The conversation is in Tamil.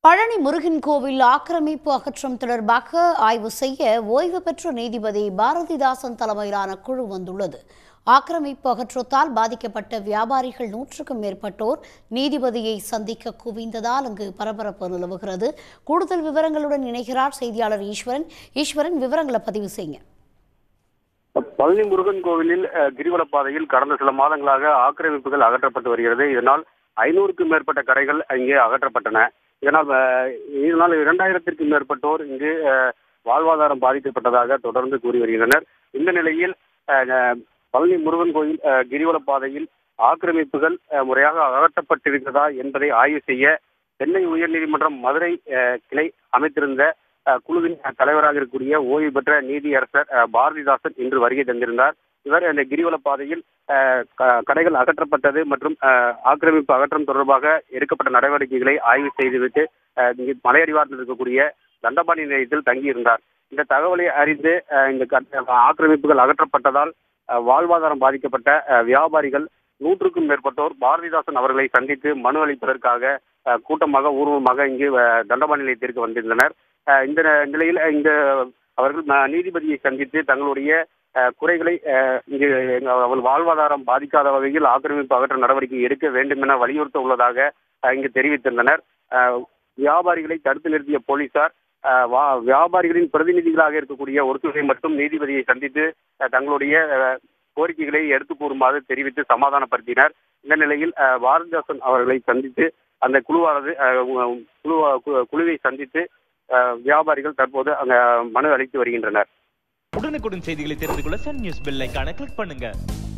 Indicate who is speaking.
Speaker 1: பழனி முருகன் கோவில் ஆக்கிரமிப்பு அகற்றம் தொடர்பாக ஆய்வு செய்ய ஓய்வு பெற்ற நீதிபதி பாரதிதாசன் தலைமையிலான குழு வந்துள்ளது ஆக்கிரமிப்பு அகற்றத்தால் பாதிக்கப்பட்ட வியாபாரிகள் நூற்றுக்கும் மேற்பட்டோர் நீதிபதியை சந்திக்க குவிந்ததால் அங்கு பரபரப்பு நிலவுகிறது கூடுதல் விவரங்களுடன் இணைகிறார் செய்தியாளர் ஈஸ்வரன் ஈஸ்வரன் விவரங்களை பதிவு செய்யுங்க
Speaker 2: பழனி முருகன் கோவிலில் அஹ், கிரிவல பாதையில் கடந்த சில மாதங்களாக ஆக்கிரமிப்புகள் அகற்றப்பட்டு வருகிறது இதனால் ஐநூறுக்கும் மேற்பட்ட கடைகள் இங்கே அகற்றப்பட்டன இதனால் அஹ், இதனால் இரண்டாயிரத்திற்கும் மேற்பட்டோர் இங்கு அஹ், வாழ்வாதாரம் பாதிக்கப்பட்டதாக தொடர்ந்து கூறி வருகின்றனர் இந்த நிலையில் அஹ், அஹ், பழனி முருகன் கோயில் அஹ், கிரிவல பாதையில் ஆக்கிரமிப்புகள் அஹ், முறையாக அகற்றப்பட்டிருக்கிறதா என்பதை ஆய்வு செய்ய சென்னை உயர்நீதிமன்றம் மதுரை அஹ், கிளை அமைத்திருந்த அஹ், குழுவின் தலைவராக இருக்கக்கூடிய ஓய்வு பெற்ற நீதியரசர் அஹ், பாரதிதாசன் இன்று வருகை தந்திருந்தார் இவர் இந்த கிரிவல பாதையில் அஹ், க- கடைகள் அகற்றப்பட்டது மற்றும் அஹ், ஆக்கிரமிப்பு அகற்றம் தொடர்பாக எடுக்கப்பட்ட நடவடிக்கைகளை ஆய்வு செய்துவிட்டு அஹ், இங்கு மலையடிவாரத்தில் இருக்கக்கூடிய தண்டபாணி நிலையத்தில் தங்கியிருந்தார் இந்த தகவலை அறிந்து அஹ், இந்த கட்ட- ஆக்கிரமிப்புகள் அகற்றப்பட்டதால் அஹ், வாழ்வாதாரம் பாதிக்கப்பட்ட அஹ், வியாபாரிகள் நூற்றுக்கும் மேற்பட்டோர் பாரதிதாசன் அவர்களை சந்தித்து மனு அளிப்பதற்காக அஹ், கூட்டமாக ஊர்வலமாக இங்கு அஹ், தண்டபாணி நிலையத்திற்கு வந்திருந்தனர் அஹ், இந்த நிலையில் இந்த அவர்கள் ம- நீதிபதியை சந்தித்து தங்களுடைய அஹ், குறைகளை அஹ், இங்கு எங்க- அவர்கள் வாழ்வாதாரம் பாதிக்காத வகையில் ஆக்கிரமிப்பு அகற்ற நடவடிக்கை எடுக்க வேண்டும் என வலியுறுத்த உள்ளதாக அஹ், இங்கு தெரிவித்திருந்தனர் அஹ், வியாபாரிகளை தடுத்து நிறுத்திய போலீசார் அஹ், வா- வியாபாரிகளின் பிரதிநிதிகளாக இருக்கக்கூடிய ஒரு சிலரை மட்டும் நீதிபதியை சந்தித்து அஹ், தங்களுடைய அஹ், கோரிக்கைகளை எடுத்து கூறுமாறு தெரிவித்து சமாதானப்படுத்தினர் இந்த நிலையில் அஹ், பாரதிதாசன் அவர்களை சந்தித்து அந்த குழுவானது அஹ், உ- குழு கு- குழுவை சந்தித்து அஹ், வியாபாரிகள் தற்போது அங்க மனு அளித்து வருகின்றனர்
Speaker 3: உடனுக்குடன் செய்திகளை தெரிந்து கொள்ள சன் நியூஸ் பெல் ஐகானை கிளிக் பண்ணுங்க